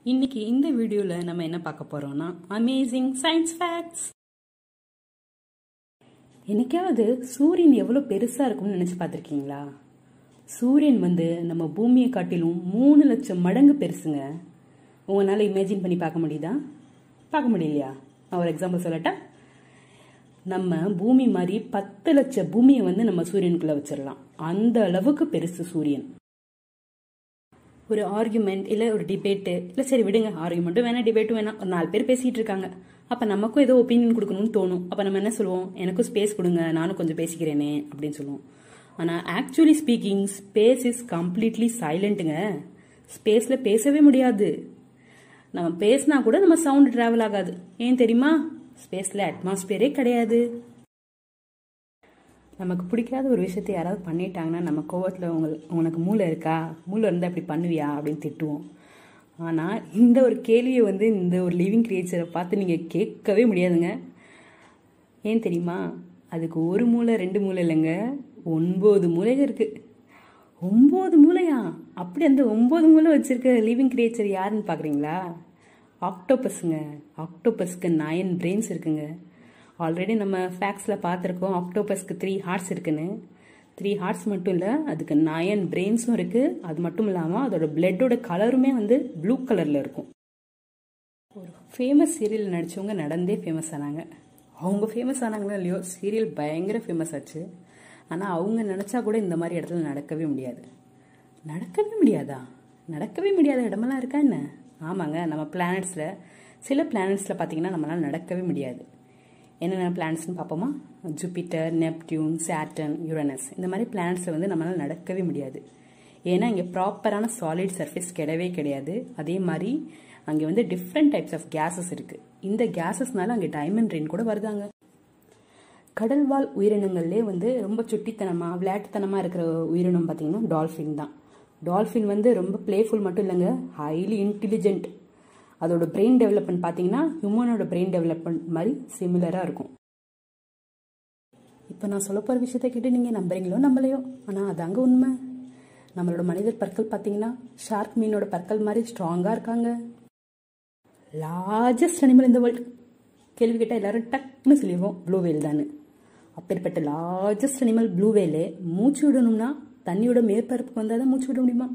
இன்னைக்கு இந்த வீடியோவில் நம்ம என்ன பார்க்க போறோம்னா அமேசிங் சயின்ஸ் ஃபேக்ட்ஸ் என்னைக்காவது சூரியன் எவ்வளோ பெருசாக இருக்கும்னு நினச்சி பார்த்துருக்கீங்களா சூரியன் வந்து நம்ம பூமியை காட்டிலும் மூணு லட்சம் மடங்கு பெருசுங்க உங்களால் இமேஜின் பண்ணி பார்க்க முடியுதா பார்க்க முடியலையா நான் ஒரு எக்ஸாம்பிள் சொல்லட்டா நம்ம பூமி மாதிரி பத்து லட்சம் பூமியை வந்து நம்ம சூரியனுக்குள்ள வச்சிடலாம் அந்த அளவுக்கு பெருசு சூரியன் ஒரு ஆர்குமெண்ட் இல்லை ஒரு டிபேட்டு இல்லை சரி விடுங்க ஆர்குமெண்ட்டும் வேணாம் டிபேட்டும் வேணாம் ஒரு நாலு பேர் பேசிட்டு இருக்காங்க அப்போ நமக்கும் ஏதோ ஒப்பீனியன் கொடுக்கணும்னு தோணும் அப்போ நம்ம என்ன சொல்லுவோம் எனக்கும் ஸ்பேஸ் கொடுங்க நானும் கொஞ்சம் பேசிக்கிறேனே அப்படின்னு சொல்லுவோம் ஆனால் actually speaking space is completely சைலண்ட்டுங்க ஸ்பேஸில் பேசவே முடியாது நம்ம பேசினா கூட நம்ம சவுண்ட் ட்ராவல் ஆகாது ஏன் தெரியுமா ஸ்பேஸில் அட்மாஸ்பியரே கிடையாது நமக்கு பிடிக்காத ஒரு விஷயத்தை யாராவது பண்ணிட்டாங்கன்னா நம்ம கோவத்தில் உங்களுக்கு உனக்கு மூளை இருக்கா மூளை இருந்தால் இப்படி பண்ணுவியா அப்படின்னு திட்டுவோம் ஆனால் இந்த ஒரு கேள்வியை வந்து இந்த ஒரு லிவிங் கிரியேச்சரை பார்த்து நீங்கள் கேட்கவே முடியாதுங்க ஏன் தெரியுமா அதுக்கு ஒரு மூளை ரெண்டு மூளை இல்லைங்க ஒன்பது மூளைகள் இருக்குது ஒம்பது மூளையா அப்படி அந்த ஒம்பது மூளை வச்சிருக்க லிவிங் கிரியேச்சர் யாருன்னு பார்க்குறீங்களா ஆக்டோபஸுங்க ஆக்டோபஸ்க்கு நயன் பிரெயின்ஸ் இருக்குங்க ஆல்ரெடி நம்ம ஃபேக்ஸில் பார்த்துருக்கோம் ஆக்டோபஸ்க்கு த்ரீ ஹார்ட்ஸ் இருக்குன்னு த்ரீ ஹார்ட்ஸ் மட்டும் இல்லை அதுக்கு நயன் பிரெயின்ஸும் இருக்குது அது மட்டும் இல்லாமல் அதோட பிளட்டோட கலருமே வந்து ப்ளூ கலரில் இருக்கும் ஒரு ஃபேமஸ் சீரியல் நடித்தவங்க நடந்தே ஃபேமஸ் ஆனாங்க அவங்க ஃபேமஸ் ஆனாங்களோ இல்லையோ சீரியல் பயங்கர ஃபேமஸ் ஆச்சு ஆனால் அவங்க நினச்சா கூட இந்த மாதிரி இடத்துல நடக்கவே முடியாது நடக்கவே முடியாதா நடக்கவே முடியாத இடமெல்லாம் இருக்கா என்ன ஆமாங்க நம்ம பிளானட்ஸில் சில பிளானட்ஸில் பார்த்தீங்கன்னா நம்மளால் நடக்கவே முடியாது என்னென்ன பிளானட்ஸ்னு பார்ப்போமா ஜூபிட்டர் நெப்டியூன் சேட்டன் யுரனஸ் இந்த மாதிரி பிளானட்ஸில் வந்து நம்மளால் நடக்கவே முடியாது ஏன்னா இங்கே ப்ராப்பரான சாலிட் சர்ஃபேஸ் கிடையவே கிடையாது அதே மாதிரி அங்கே வந்து டிஃப்ரெண்ட் டைப்ஸ் ஆஃப் கேஸஸ் இருக்குது இந்த கேஸஸ்னால அங்கே டைமண்ட் ரெயின் கூட வருதாங்க கடல்வாழ் உயிரினங்கள்லே வந்து ரொம்ப சுட்டித்தனமாக விளையாட்டுத்தனமாக இருக்கிற உயிரினம் பார்த்தீங்கன்னா டால்ஃபின் தான் டால்ஃபின் வந்து ரொம்ப பிளேஃபுல் மட்டும் இல்லைங்க ஹைலி இன்டெலிஜென்ட் அதோட பிரெயின் டெவலப்மெண்ட் பார்த்தீங்கன்னா ஹியூமனோட பிரெயின் டெவலப்மெண்ட் மாதிரி சிமிலராக இருக்கும் இப்போ நான் சொல்ல போகிற விஷயத்த கேட்டு நீங்கள் நம்புறீங்களோ நம்பலையோ ஆனால் அதாங்க உண்மை நம்மளோட மனிதர் பற்கள் பார்த்தீங்கன்னா ஷார்க் மீனோட பற்கள் மாதிரி ஸ்ட்ராங்காக இருக்காங்க லார்ஜஸ்ட் அனிமல் இந்த வேர்ல்டு கேள்வி கேட்டால் எல்லாரும் டக்குன்னு சொல்லிடுவோம் ப்ளூ வேல் தானே அப்பேற்பட்ட லார்ஜஸ்ட் அனிமல் ப்ளூ வேலு மூச்சு விடணும்னா தண்ணியோட மேற்பரப்புக்கு வந்தால் தான் மூச்சு விட முடியுமா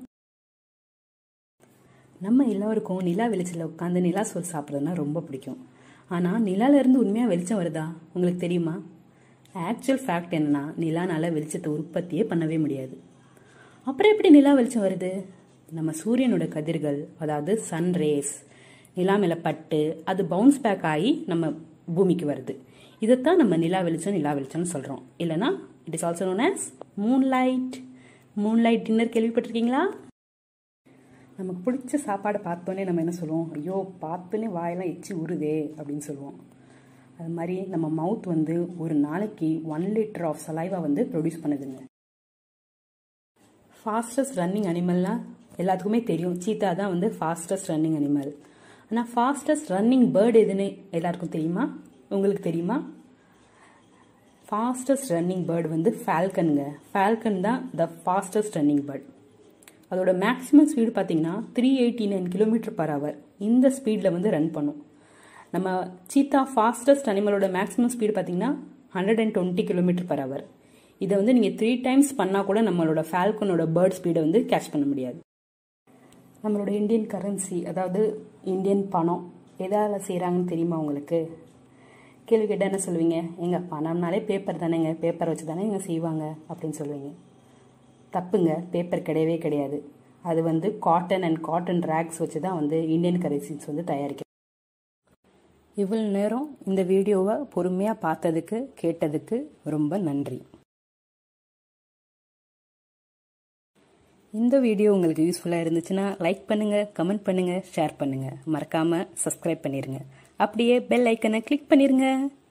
நம்ம எல்லோருக்கும் நிலா வெளிச்சத்தில் உட்காந்து நிலா சோறு சாப்பிட்றதுனா ரொம்ப பிடிக்கும் ஆனால் நிலாலேருந்து உண்மையாக வெளிச்சம் வருதா உங்களுக்கு தெரியுமா ஆக்சுவல் ஃபேக்ட் என்னன்னா நிலானால வெளிச்சத்தை உற்பத்தியே பண்ணவே முடியாது அப்புறம் எப்படி நிலா வெளிச்சம் வருது நம்ம சூரியனோட கதிர்கள் அதாவது சன் ரேஸ் நிலா மேலே பட்டு அது பவுன்ஸ் பேக் ஆகி நம்ம பூமிக்கு வருது இதைத்தான் நம்ம நிலா வெளிச்சம் நிலா வெளிச்சம்னு சொல்கிறோம் இல்லைனா it is also known as moon light moon light dinner கேள்விப்பட்டிருக்கீங்களா நமக்கு பிடிச்ச சாப்பாடை பார்த்தோன்னே நம்ம என்ன சொல்லுவோம் ஐயோ பார்த்தோன்னே வாயெல்லாம் எச்சி உருதே அப்படின்னு சொல்லுவோம் அது மாதிரி நம்ம மவுத் வந்து ஒரு நாளைக்கு ஒன் லிட்டர் ஆஃப் சலைவா வந்து ப்ரொடியூஸ் பண்ணுதுங்க ஃபாஸ்டஸ்ட் ரன்னிங் அனிமல்னால் எல்லாத்துக்குமே தெரியும் சீத்தா தான் வந்து ஃபாஸ்டஸ்ட் ரன்னிங் அனிமல் ஆனால் ஃபாஸ்டஸ்ட் ரன்னிங் பேர்டு எதுன்னு எல்லாருக்கும் தெரியுமா உங்களுக்கு தெரியுமா ஃபாஸ்டஸ்ட் ரன்னிங் பேர்டு வந்து ஃபால்கனுங்க ஃபால்கன் தான் த ஃபாஸ்டஸ்ட் ரன்னிங் பேர்ட் அதோட மேக்ஸிமம் ஸ்பீடு பார்த்தீங்கன்னா three eighty nine kilometre per hour இந்த ஸ்பீடில் வந்து ரன் பண்ணும் நம்ம சீத்தா ஃபாஸ்டஸ்ட் அனிமலோட மேக்ஸிமம் ஸ்பீடு பார்த்தீங்கன்னா hundred and twenty kilometre per hour இதை வந்து நீங்கள் த்ரீ டைம்ஸ் பண்ணால் கூட நம்மளோட ஃபால்கனோட பேர்ட் ஸ்பீடை வந்து கேட்ச் பண்ண முடியாது நம்மளோட இந்தியன் கரன்சி அதாவது இந்தியன் பணம் எதால் செய்கிறாங்கன்னு தெரியுமா உங்களுக்கு கேள்வி கேட்டால் என்ன சொல்லுவீங்க எங்கள் பணம்னாலே பேப்பர் தானேங்க பேப்பர் வச்சு தானே இங்கே செய்வாங்க அப்படின்னு சொல்லுவீங்க தப்புங்க பேப்பர் கிடையவே கிடையாது அது வந்து காட்டன் அண்ட் காட்டன் ரேக்ஸ் வச்சு தான் வந்து இந்தியன் கரன்சிஸ் வந்து தயாரிக்கும் இவ்வளோ நேரம் இந்த வீடியோவை பொறுமையாக பார்த்ததுக்கு கேட்டதுக்கு ரொம்ப நன்றி இந்த வீடியோ உங்களுக்கு யூஸ்ஃபுல்லாக இருந்துச்சுன்னா லைக் பண்ணுங்கள் கமெண்ட் பண்ணுங்கள் ஷேர் பண்ணுங்கள் மறக்காமல் சப்ஸ்கிரைப் பண்ணிடுங்க அப்படியே பெல் ஐக்கனை கிளிக் பண்ணிடுங்க